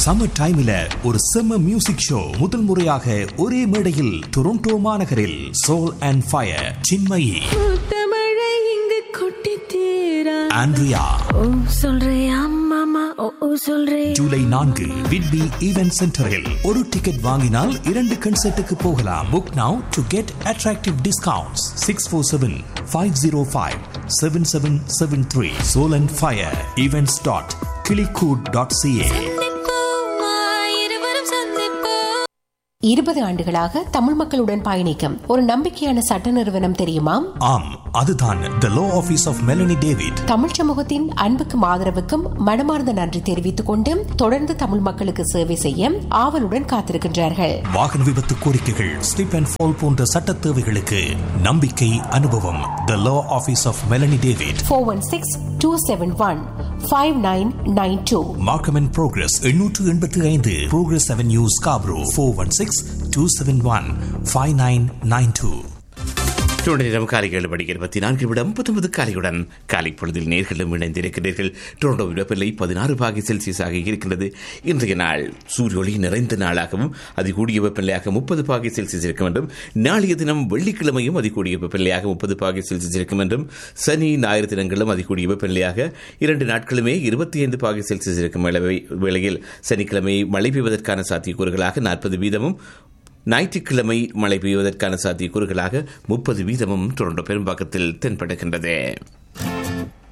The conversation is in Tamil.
சம்மர் டைம்ல ஒரு செம்ம மியூசிக் ஷோ முதல் முறையாக ஒரே மேடையில் டொரண்டோ மாநகரில் சோல் அண்ட் ஃபயர் சின்மயி முத்தமழை இங்கு கொட்டி தீரா ஆண்ட்ரியா ஓ சொல்றியா மாமா ஓ ஓ சொல்றே ஜூலை நான்கு விட்பி ஈவென்ட் சென்டரில் ஒரு டிக்கெட் வாங்கினால் இரண்டு கன்சர்ட்டுக்கு போகலாம் book now to get attractive discounts six four seven five zero five seven seven seven three Soul and Fire events dot klikood dot C இருபது ஆண்டுகளாக தமிழ் மக்களுடன் பயணிக்கும் ஒரு நம்பிக்கையான சட்ட நிறுவனம் தெரியுமா ஆம் அதுதான் the law office of Melanie David தமிழ் சமூகத்தின் அன்புக்கும் ஆதரவுக்கும் மனமார்ந்த நன்றி தெரிவித்துக் கொண்டு தொடர்ந்து தமிழ் மக்களுக்கு சேவை செய்ய ஆவலுடன் காத்திருக்கின்றார்கள் வாகன விபத்து கோரிக்கைகள் ஸ்லிப் அண்ட் ஃபால் போன்ற சட்ட தேவைகளுக்கு நம்பிக்கை அனுபவம் the law office of Melanie David four one six two seven one five nine nine two Markham and Progress எண்ணூற்று எண்பத்தி ஐந்து Progress Avenue Scarborough four one six two seven one five nine nine two தொடர் நேரம் காலை ஏழு மணி இருபத்தி நான்கு விட முப்பத்தொன்பது காலையுடன் காலை பொழுதில் நேர்களும் இணைந்திருக்கிறீர்கள் டொரண்டோ வெப்பநிலை பதினாறு பாகை செல்சியஸாக இருக்கின்றது இன்றைய நாள் சூரிய ஒளி நிறைந்த நாளாகவும் அதிகூடிய வெப்பநிலையாக முப்பது பாகை செல்சியஸ் இருக்கும் என்றும் நாளைய தினம் வெள்ளிக்கிழமையும் அதிகூடிய வெப்பநிலையாக முப்பது பாகை செல்சியஸ் இருக்கும் என்றும் சனி ஞாயிறு தினங்களும் அதிகூடிய வெப்பநிலையாக இரண்டு நாட்களுமே இருபத்தி ஐந்து பாகை செல்சியஸ் இருக்கும் வேளை- வேளையில் சனிக்கிழமை மழை பெய்வதற்கான சாத்தியக்கூறுகளாக நாற்பது வீதமும் ஞாயிற்றுக்கிழமை மழை பெய்வதற்கான சாத்தியக்கூறுகளாக முப்பது வீதமும் தொடர்ந்து பெரும்பாக்கத்தில் தென்படுகின்றது